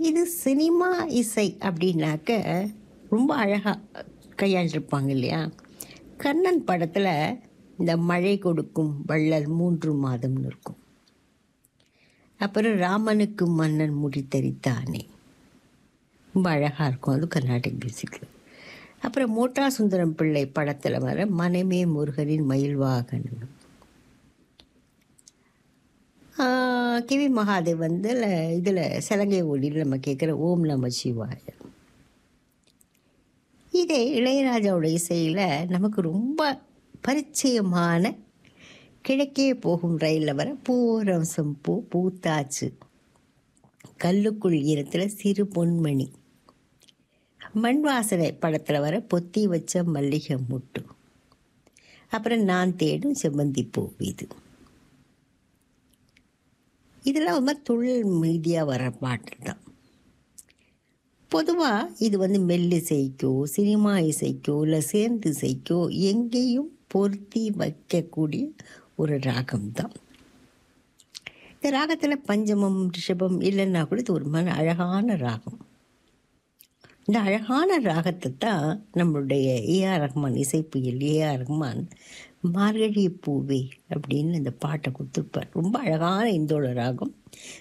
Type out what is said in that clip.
இது சினிமா இசை அப்படின்னாக்க ரொம்ப அழகாக கையாண்டிருப்பாங்க இல்லையா கண்ணன் படத்தில் இந்த மழை கொடுக்கும் வள்ளல் மூன்று மாதம்னு இருக்கும் அப்புறம் ராமனுக்கு மன்னன் முடித்தரித்தானே ரொம்ப அழகாக இருக்கும் அது கர்நாடிக் மியூசிக்கில் அப்புறம் மோட்டா சுந்தரம் பிள்ளை படத்தில் வர மனமே முருகனின் மயில்வாகன் கிவி மகாதேவ் வந்து இதில் சலங்கை ஒளியில் நம்ம கேட்குற ஓம் நம சிவாய இதே இளையராஜாவோட இசையில் நமக்கு ரொம்ப பரிச்சயமான கிழக்கே போகும் ரயிலில் வர பூரம்சம் பூ பூத்தாச்சு கல்லுக்குள் ஈரத்தில் சிறு பொன்மணி மண் வாசனை படத்தில் வர பொத்தி வச்ச மல்லிகை முட்டு அப்புறம் நான் தேடும் செவ்வந்தி பூ இது இதெல்லாம் ரொம்ப தொழில் மீதியாக வர பாட்டு தான் பொதுவாக இது வந்து மெல்லிசைக்கோ சினிமா இசைக்கோ இல்லை சேர்ந்து இசைக்கோ எங்கேயும் பொருத்தி வைக்கக்கூடிய ஒரு ராகம் தான் இந்த ராகத்தில் பஞ்சமம் ரிஷபம் இல்லைன்னா கூட இது ஒரு மாதிரி அழகான ராகம் இந்த அழகான ராகத்தை தான் நம்மளுடைய ஏஆர் ரஹ்மான் இசைப்புயல் ஏஆர் ரஹ்மான் மார்கழி பூவே அப்படின்னு இந்த பாட்டை கொடுத்துருப்பார் ரொம்ப அழகான இந்தோட ராகம்